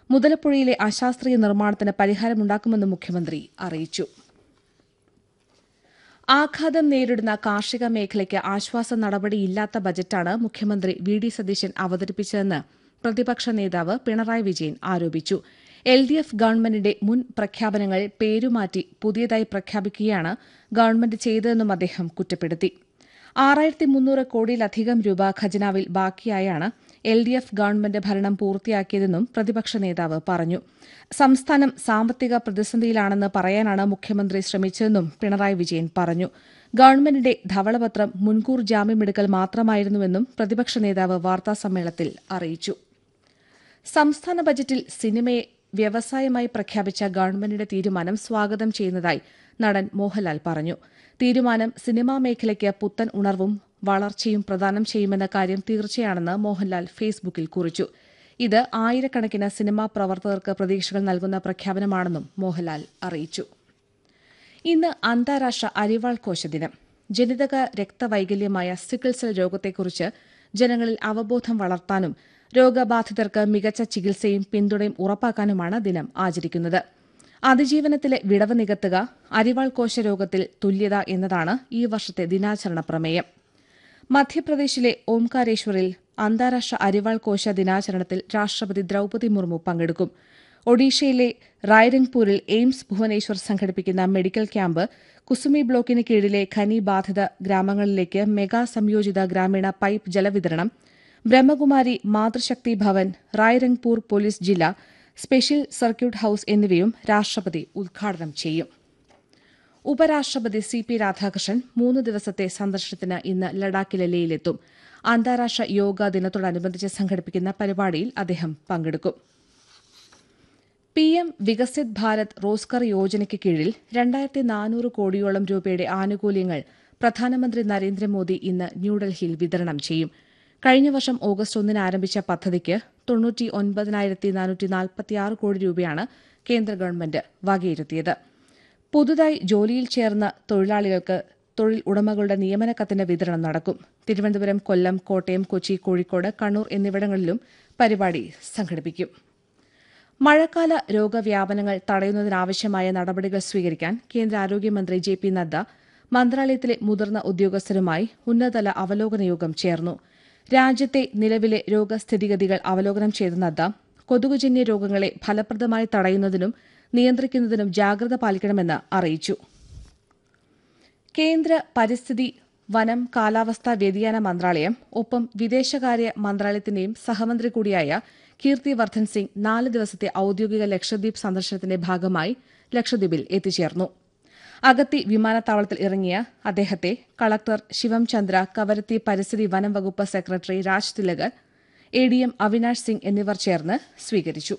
മുതലപ്പുഴയിലെ അശാസ്ത്രീയ നിർമ്മാണത്തിന് പരിഹാരമുണ്ടാക്കുമെന്നും മുഖ്യമന്ത്രി അറിയിച്ചു ആഘാതം നേരിടുന്ന കാർഷിക മേഖലയ്ക്ക് ആശ്വാസ നടപടിയില്ലാത്ത ബജറ്റാണ് മുഖ്യമന്ത്രി വി ഡി സതീശൻ അവതരിപ്പിച്ചതെന്ന് പ്രതിപക്ഷ നേതാവ് പിണറായി വിജയൻ ആരോപിച്ചു എൽ ഡി എഫ് ഗവൺമെന്റിന്റെ മുൻ പ്രഖ്യാപനങ്ങൾ പേരുമാറ്റി പുതിയതായി പ്രഖ്യാപിക്കുകയാണ് ഗവൺമെന്റ് ചെയ്തതെന്നും അദ്ദേഹം കുറ്റപ്പെടുത്തി ആറായിരത്തി മുന്നൂറ് കോടിയിലധികം രൂപ ഖജനാവിൽ ബാക്കിയായാണ് എൽ ഡി എഫ് ഗവൺമെന്റ് ഭരണം പൂർത്തിയാക്കിയതെന്നും പ്രതിപക്ഷ നേതാവ് പറഞ്ഞു സംസ്ഥാനം സാമ്പത്തിക പ്രതിസന്ധിയിലാണെന്ന് പറയാനാണ് മുഖ്യമന്ത്രി ശ്രമിച്ചതെന്നും പിണറായി വിജയൻ പറഞ്ഞു ഗവൺമെന്റിന്റെ ധവളപത്രം മുൻകൂർ ജാമ്യമെടുക്കൽ മാത്രമായിരുന്നുവെന്നും പ്രതിപക്ഷ നേതാവ് വാർത്താസമ്മേളനത്തിൽ അറിയിച്ചു സംസ്ഥാന ബജറ്റിൽ സിനിമയെ വ്യവസായമായി പ്രഖ്യാപിച്ച ഗവൺമെന്റിന്റെ തീരുമാനം സ്വാഗതം ചെയ്യുന്നതായി നടൻ മോഹൻലാൽ പറഞ്ഞു തീരുമാനം സിനിമാ മേഖലയ്ക്ക് പുത്തൻ ഉണർവും വളർച്ചയും പ്രദാനം ചെയ്യുമെന്ന കാര്യം തീർച്ചയാണെന്ന് മോഹൻലാൽ ഫേസ്ബുക്കിൽ കുറിച്ചു ഇത് ആയിരക്കണക്കിന് സിനിമാ പ്രവർത്തകർക്ക് പ്രതീക്ഷകൾ നൽകുന്ന പ്രഖ്യാപനമാണെന്നും മോഹൻലാൽ അറിയിച്ചു ഇന്ന് അന്താരാഷ്ട്ര അരിവാൾ കോശ ദിനം ജനിതക രക്തവൈകല്യമായ സിക്കിൾ സെൽ രോഗത്തെക്കുറിച്ച് ജനങ്ങളിൽ അവബോധം വളർത്താനും രോഗബാധിതർക്ക് മികച്ച ചികിത്സയും പിന്തുണയും ഉറപ്പാക്കാനുമാണ് ദിനം ആചരിക്കുന്നത് അതിജീവനത്തിലെ വിടവ് നികത്തുക അരിവാൾ കോശ രോഗത്തിൽ തുല്യത എന്നതാണ് ഈ വർഷത്തെ ദിനാചരണ പ്രമേയം മധ്യപ്രദേശിലെ ഓംകാരേശ്വറിൽ അന്താരാഷ്ട്ര അരിവാൾ കോശ ദിനാചരണത്തിൽ രാഷ്ട്രപതി ദ്രൌപതി മുർമു പങ്കെടുക്കും ഒഡീഷയിലെ റായ്രംഗ്പൂരിൽ എയിംസ് ഭുവനേശ്വർ സംഘടിപ്പിക്കുന്ന മെഡിക്കൽ ക്യാമ്പ് കുസുമി ബ്ലോക്കിന് കീഴിലെ ഖനി ബാധിത ഗ്രാമങ്ങളിലേക്ക് മെഗാ സംയോജിത ഗ്രാമീണ പൈപ്പ് ജലവിതരണം ബ്രഹ്മകുമാരി മാതൃശക്തി ഭവൻ റായ്രംഗ്പൂർ പോലീസ് ജില്ല സ്പെഷ്യൽ സർക്യൂട്ട് ഹൌസ് എന്നിവയും രാഷ്ട്രപതി ഉദ്ഘാടനം ചെയ്യും ഉപരാഷ്ട്രപതി സി പി രാധാകൃഷ്ണൻ മൂന്ന് ദിവസത്തെ സന്ദർശനത്തിന് ഇന്ന് ലഡാക്കിലെ ലേയിലെത്തും അന്താരാഷ്ട്ര യോഗാ ദിനത്തോടനുബന്ധിച്ച് സംഘടിപ്പിക്കുന്ന പരിപാടിയിൽ അദ്ദേഹം പങ്കെടുക്കും പി എം വികസിത് ഭാരത് റോസ്കർ യോജനയ്ക്ക് കീഴിൽ രണ്ടായിരത്തി നാനൂറ് കോടിയോളം രൂപയുടെ ആനുകൂല്യങ്ങൾ പ്രധാനമന്ത്രി നരേന്ദ്രമോദി ഇന്ന് ന്യൂഡൽഹിയിൽ വിതരണം ചെയ്യും കഴിഞ്ഞ വർഷം ഓഗസ്റ്റ് ഒന്നിന് ആരംഭിച്ച പദ്ധതിക്ക് തൊണ്ണൂറ്റി ഒൻപതിനായിരത്തി നാനൂറ്റി നാൽപ്പത്തിയാറ് കോടി രൂപയാണ് കേന്ദ്ര ഗവൺമെന്റ് വകയിരുത്തിയത് പുതുതായി ജോലിയിൽ ചേർന്ന തൊഴിലാളികൾക്ക് തൊഴിൽ ഉടമകളുടെ നിയമന കത്തിന്റെ വിതരണം നടക്കും തിരുവനന്തപുരം കൊല്ലം കോട്ടയം കൊച്ചി കോഴിക്കോട് കണ്ണൂർ എന്നിവിടങ്ങളിലും പരിപാടി സംഘടിപ്പിക്കും മഴക്കാല രോഗവ്യാപനങ്ങൾ തടയുന്നതിനാവശ്യമായ നടപടികൾ സ്വീകരിക്കാൻ കേന്ദ്ര ആരോഗ്യമന്ത്രി ജെ പി നദ്ദ മന്ത്രാലയത്തിലെ മുതിർന്ന ഉദ്യോഗസ്ഥരുമായി ഉന്നതതല അവലോകന യോഗം ചേർന്നു രാജ്യത്തെ നിലവിലെ രോഗസ്ഥിതിഗതികൾ അവലോകനം ചെയ്ത നദ്ദ കൊതുകുജന്യ രോഗങ്ങളെ ഫലപ്രദമായി തടയുന്നതിനും നിയന്ത്രിക്കുന്നതിനും ജാഗ്രത പാലിക്കണമെന്ന് അറിയിച്ചു കേന്ദ്ര പരിസ്ഥിതി വനം കാലാവസ്ഥാ വ്യതിയാന മന്ത്രാലയം ഒപ്പം വിദേശകാര്യ മന്ത്രാലയത്തിന്റെയും സഹമന്ത്രി കൂടിയായ കീർത്തി വർദ്ധൻ സിംഗ് നാല് ദിവസത്തെ ഔദ്യോഗിക ലക്ഷദ്വീപ് സന്ദർശനത്തിന്റെ ഭാഗമായി ലക്ഷദ്വീപിൽ എത്തിച്ചേർന്നു അഗത്തി വിമാനത്താവളത്തിൽ ഇറങ്ങിയ അദ്ദേഹത്തെ കളക്ടർ ശിവം ചന്ദ്ര കവരത്തി പരിസ്ഥിതി വനം വകുപ്പ് secretary Raj Tilakar A D M Avinash Singh എന്നിവർ ചേർന്ന് സ്വീകരിച്ചു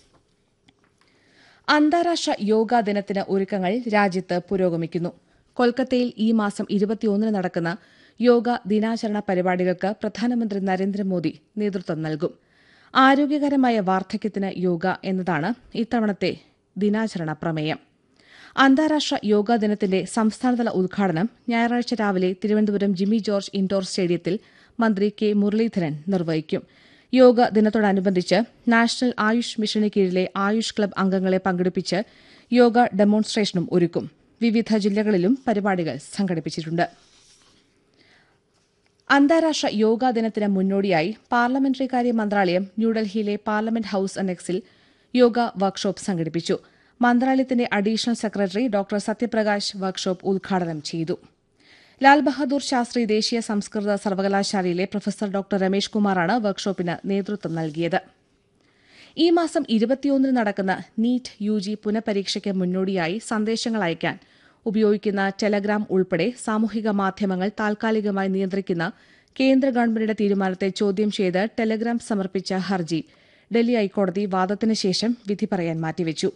അന്താരാഷ്ട്ര യോഗാ ദിനത്തിന് ഒരുക്കങ്ങൾ രാജ്യത്ത് പുരോഗമിക്കുന്നു കൊൽക്കത്തയിൽ ഈ മാസം ഇരുപത്തിയൊന്നിന് നടക്കുന്ന യോഗ ദിനാചരണ പരിപാടികൾക്ക് പ്രധാനമന്ത്രി നരേന്ദ്രമോദി നേതൃത്വം നൽകും ആരോഗ്യകരമായ വാർദ്ധക്യത്തിന് യോഗ എന്നതാണ് ഇത്തവണത്തെ ദിനാചരണ പ്രമേയം അന്താരാഷ്ട്ര യോഗാ ദിനത്തിന്റെ സംസ്ഥാനതല ഉദ്ഘാടനം ഞായറാഴ്ച രാവിലെ തിരുവനന്തപുരം ജിമ്മി ജോർജ് ഇൻഡോർ സ്റ്റേഡിയത്തിൽ മന്ത്രി കെ മുരളീധരൻ നിർവഹിക്കും യോഗ ദിനത്തോടനുബന്ധിച്ച് നാഷണൽ ആയുഷ് മിഷന് കീഴിലെ ആയുഷ് ക്ലബ് അംഗങ്ങളെ പങ്കെടുപ്പിച്ച് യോഗ ഡെമോൺസ്ട്രേഷനും ഒരുക്കും വിവിധ ജില്ലകളിലും പരിപാടികൾ സംഘടിപ്പിച്ചിട്ടുണ്ട് അന്താരാഷ്ട്ര യോഗാ ദിനത്തിന് മുന്നോടിയായി പാർലമെന്ററി കാര്യ മന്ത്രാലയം ന്യൂഡൽഹിയിലെ പാർലമെന്റ് ഹൌസ് അനക്സിൽ യോഗ വർക്ക്ഷോപ്പ് സംഘടിപ്പിച്ചു മന്ത്രാലയത്തിന്റെ additional secretary doctor Satyaprakash workshop ഉദ്ഘാടനം ചെയ്തു ലാൽ ബഹാദൂർ ശാസ്ത്രി ദേശീയ സംസ്കൃത സർവകലാശാലയിലെ പ്രൊഫസർ ഡോക്ടർ രമേഷ് കുമാറാണ് വർക്ക്ഷോപ്പിന് നേതൃത്വം നൽകിയത് ഈ മാസം ഇരുപത്തിയൊന്നിന് നടക്കുന്ന നീറ്റ് യു ജി പുനഃപരീക്ഷയ്ക്ക് മുന്നോടിയായി സന്ദേശങ്ങൾ അയക്കാൻ ഉപയോഗിക്കുന്ന ടെലഗ്രാം ഉൾപ്പെടെ സാമൂഹിക മാധ്യമങ്ങൾ താൽക്കാലികമായി നിയന്ത്രിക്കുന്ന കേന്ദ്ര ഗവൺമെന്റിന്റെ തീരുമാനത്തെ ചോദ്യം ചെയ്ത് ടെലഗ്രാം സമർപ്പിച്ച ഹർജി ഡൽഹി ഹൈക്കോടതി വാദത്തിന് ശേഷം വിധി പറയാൻ മാറ്റിവച്ചു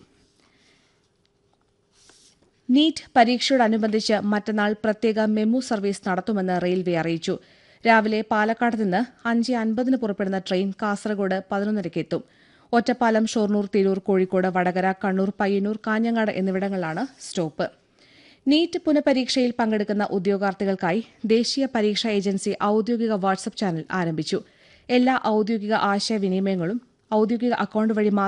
നീറ്റ് പരീക്ഷയോടനുബന്ധിച്ച് മറ്റന്നാൾ പ്രത്യേക മെമു സർവീസ് നടത്തുമെന്ന് റെയിൽവേ അറിയിച്ചു രാവിലെ പാലക്കാട് നിന്ന് അഞ്ച് അൻപതിന് പുറപ്പെടുന്ന ട്രെയിൻ കാസർഗോഡ് പതിനൊന്നരയ്ക്ക് എത്തും ഒറ്റപ്പാലം ഷൊർണൂർ തിരൂർ കോഴിക്കോട് വടകര കണ്ണൂർ പയ്യന്നൂർ കാഞ്ഞങ്ങാട് എന്നിവിടങ്ങളിലാണ് സ്റ്റോപ്പ് നീറ്റ് പുനഃപരീക്ഷയിൽ പങ്കെടുക്കുന്ന ഉദ്യോഗാർത്ഥികൾക്കായി ദേശീയ പരീക്ഷാ ഏജൻസി ഔദ്യോഗിക വാട്സ്ആപ്പ് ചാനൽ ആരംഭിച്ചു എല്ലാ ഔദ്യോഗിക ആശയവിനിമയങ്ങളും ഔദ്യോഗിക അക്കൌണ്ട് വഴി